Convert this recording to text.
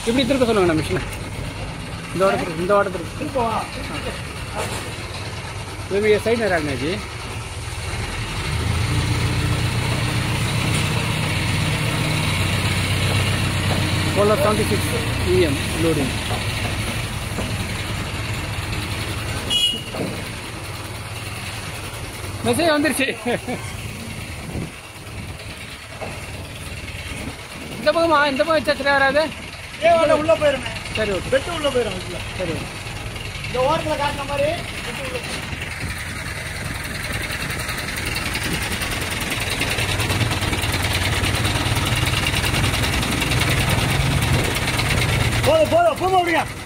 இப்படி திருப்ப சொல்லுங்கண்ணா மிஷினை இந்த ஓட திருப்பு இந்த ஓட திருப்பு திருப்பவா இது ये सही नहीं रखना जी सोलह twenty six E M loading message வந்துருச்சு இந்த பக்கமா இந்த பக்கம் வச்சா சரியா வராது ஏ உள்ள உள்ள போயிருமே சரி ஓகே பெட்டு உள்ள போயிரும் இதுல சரி ஓகே இந்த ஓரத்துல காட்டின மாதிரி பெட்டு உள்ள போயிரும். போதும் போதும் போதும் அப்படிங்க